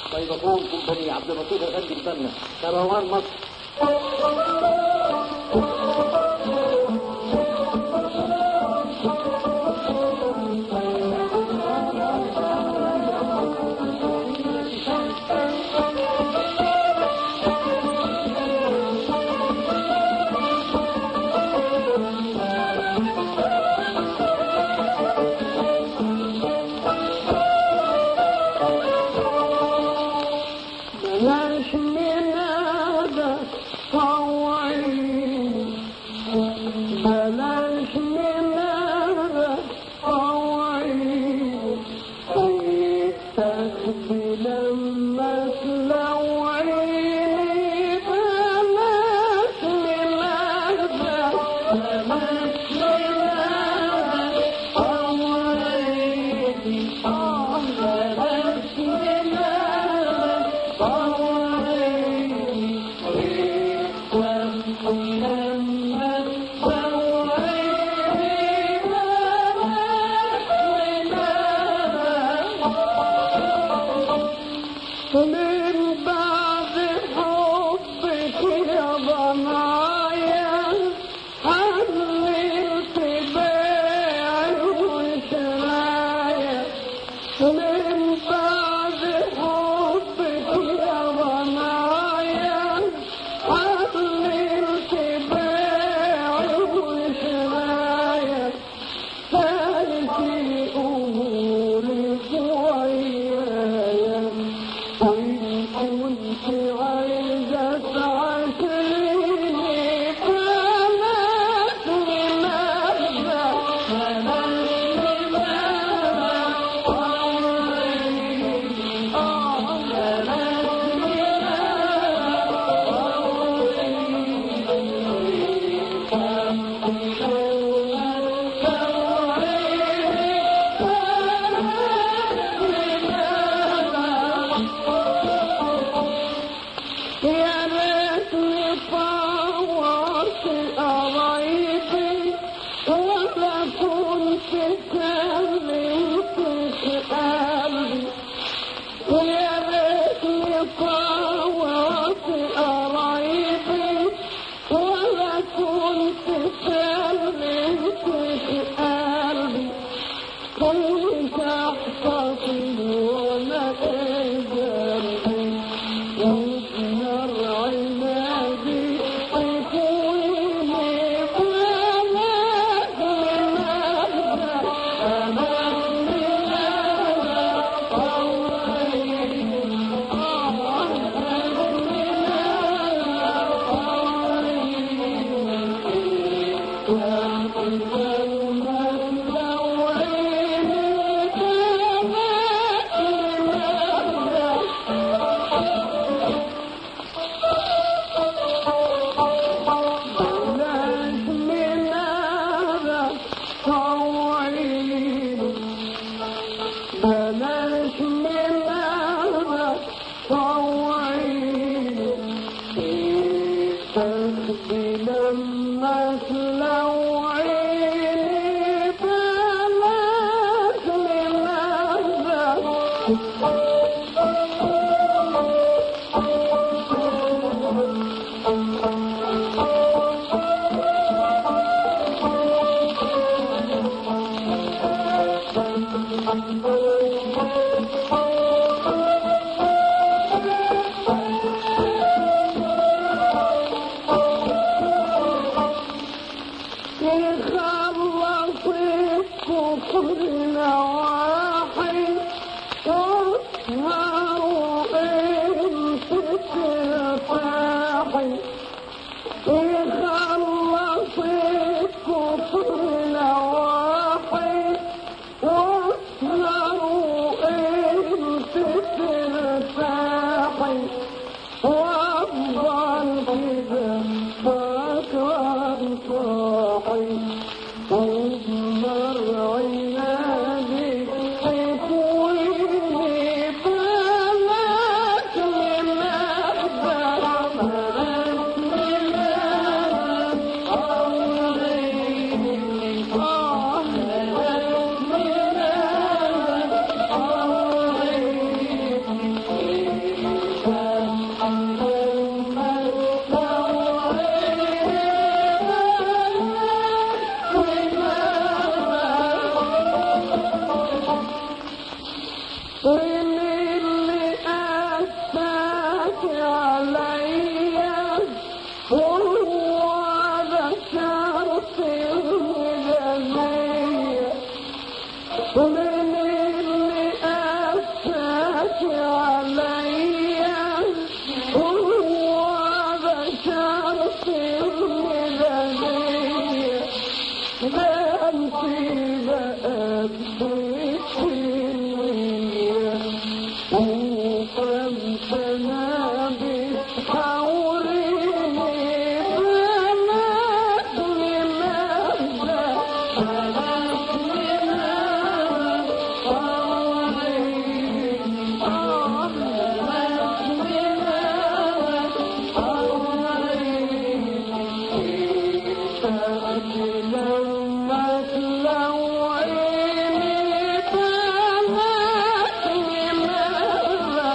فيضافون كومباني عبد اللطيف افندي البنا كروان مصر بلاش من هذا طوعين بلاش من هذا طوعين تخبي لما تلوعيني بلاش من هذا بلاش من هذا طوعيني آه بلاش من هذا من بعد حبك يا ضنايا حللت بيعي وشرايا من بعد حبك يا ضنايا حللت بيعي وشرايا ثالثي أمورك ويايا وإن كنت عايزة تعاشريني فلاش من هذا فلاش من هذا آه فلاش من يا ريتني فوت قرايبي ولا كنت كلمت قلبي ويا ريتني فوت قرايبي ولا كنت كلمت قلبي كنت احتفظ وانا اجري وابنر عنادي طيفوني فلاك من هذا فلاك من هذا قوي آه فلاك من هذا بلاش من هذا طوعين بلاش من هذا طوعين تخبي لما تلوعيني بلاش من يخلص الكفر نواحي واسهروا امسك فاحي يخلص الكفر نواحي واسهروا امسك لما تلوعيني فهاتني مرة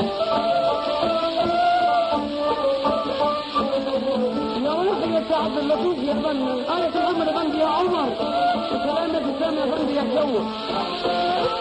يا ولد يا عبد اللطيف يا بني آية محمد بندي يا عمر كلامك السامي يا بندي يا جو